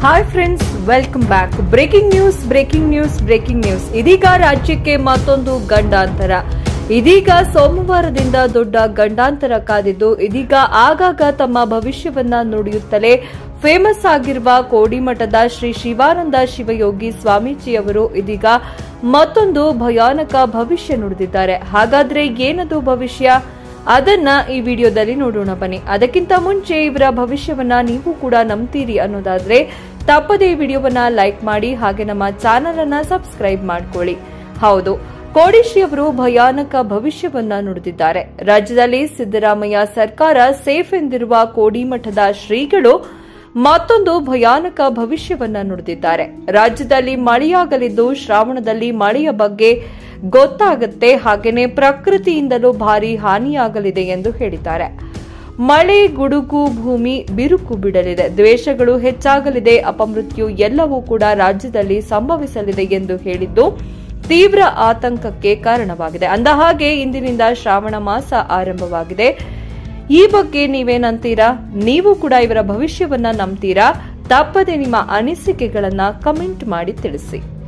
hi friends welcome back breaking news breaking news breaking news ಇದೀಗ ರಾಜ್ಯಕ್ಕೆ ಮತ್ತೊಂದು ಗಂಡಾಂತರ ಇದೀಗ ಸೋಮವಾರದಿಂದ ದೊಡ್ಡ ಗಂಡಾಂತರ ಕಾದಿದ್ದು ಇದೀಗ ಆಗಾಗ ತಮ್ಮ ಭವಿಷ್ಯವನ್ನ ನುಡಿಯುತ್ತಲೇ ಫೇಮಸ್ ಆಗಿರುವ ಕೋಡಿಮಠದ ಶ್ರೀ ಶಿವಾನಂದ ಶಿವಯೋಗಿ ಸ್ವಾಮೀಜಿಯವರು ಇದೀಗ ಮತ್ತೊಂದು ಭಯಾನಕ ಭವಿಷ್ಯ ನುಡಿದಿದ್ದಾರೆ ಹಾಗಾದ್ರೆ ಏನದು ಭವಿಷ್ಯ ಅದನ್ನ ಈ ವಿಡಿಯೋದಲ್ಲಿ ನೋಡೋಣ ಬನ್ನಿ ಅದಕ್ಕಿಂತ ಮುಂಚೆ ಇವರ ಭವಿಷ್ಯವನ್ನ ನೀವು ಕೂಡ ನಂಬ್ತೀರಿ ಅನ್ನೋದಾದ್ರೆ ತಪ್ಪದೇ ಈ ವಿಡಿಯೋವನ್ನ ಲೈಕ್ ಮಾಡಿ ಹಾಗೆ ನಮ್ಮ ಚಾನೆಲ್ ಅನ್ನ ಸಬ್ಸ್ಕ್ರೈಬ್ ಮಾಡ್ಕೊಳ್ಳಿ ಹೌದು ಕೋಡಿಶ್ರೀ ಅವರು ಭಯಾನಕ ಭವಿಷ್ಯವನ್ನ ನುಡಿದಿದ್ದಾರೆ ರಾಜ್ಯದಲ್ಲಿ ಸಿದ್ದರಾಮಯ್ಯ ಸರ್ಕಾರ ಸೇಫ್ ಎಂದಿರುವ ಕೋಡಿಮಠದ ಶ್ರೀಗಳು ಮತ್ತೊಂದು ಭಯಾನಕ ಭವಿಷ್ಯವನ್ನ ನುಡಿದಿದ್ದಾರೆ ರಾಜ್ಯದಲ್ಲಿ ಮಳೆಯಾಗಲಿದ್ದು ಶ್ರಾವಣದಲ್ಲಿ ಮಳೆಯ ಬಗ್ಗೆ ಗೊತ್ತಾಗುತ್ತೆ ಹಾಗೇನೆ ಪ್ರಕೃತಿಯಿಂದಲೂ ಭಾರಿ ಹಾನಿಯಾಗಲಿದೆ ಎಂದು ಹೇಳಿದ್ದಾರೆ ಮಳೆ ಗುಡುಗು ಭೂಮಿ ಬಿರುಕು ಬಿಡಲಿದೆ ದ್ವೇಷಗಳು ಹೆಚ್ಚಾಗಲಿದೆ ಅಪಮೃತ್ಯು ಎಲ್ಲವೂ ಕೂಡ ರಾಜ್ಯದಲ್ಲಿ ಸಂಭವಿಸಲಿದೆ ಎಂದು ಹೇಳಿದ್ದು ತೀವ್ರ ಆತಂಕಕ್ಕೆ ಕಾರಣವಾಗಿದೆ ಅಂದಹಾಗೆ ಇಂದಿನಿಂದ ಶ್ರಾವಣ ಮಾಸ ಆರಂಭವಾಗಿದೆ ಈ ಬಗ್ಗೆ ನೀವೇನಂತೀರಾ ನೀವು ಕೂಡ ಇವರ ಭವಿಷ್ಯವನ್ನ ನಂಬ್ತೀರಾ ತಪ್ಪದೆ ನಿಮ್ಮ ಅನಿಸಿಕೆಗಳನ್ನ ಕಮೆಂಟ್ ಮಾಡಿ ತಿಳಿಸಿ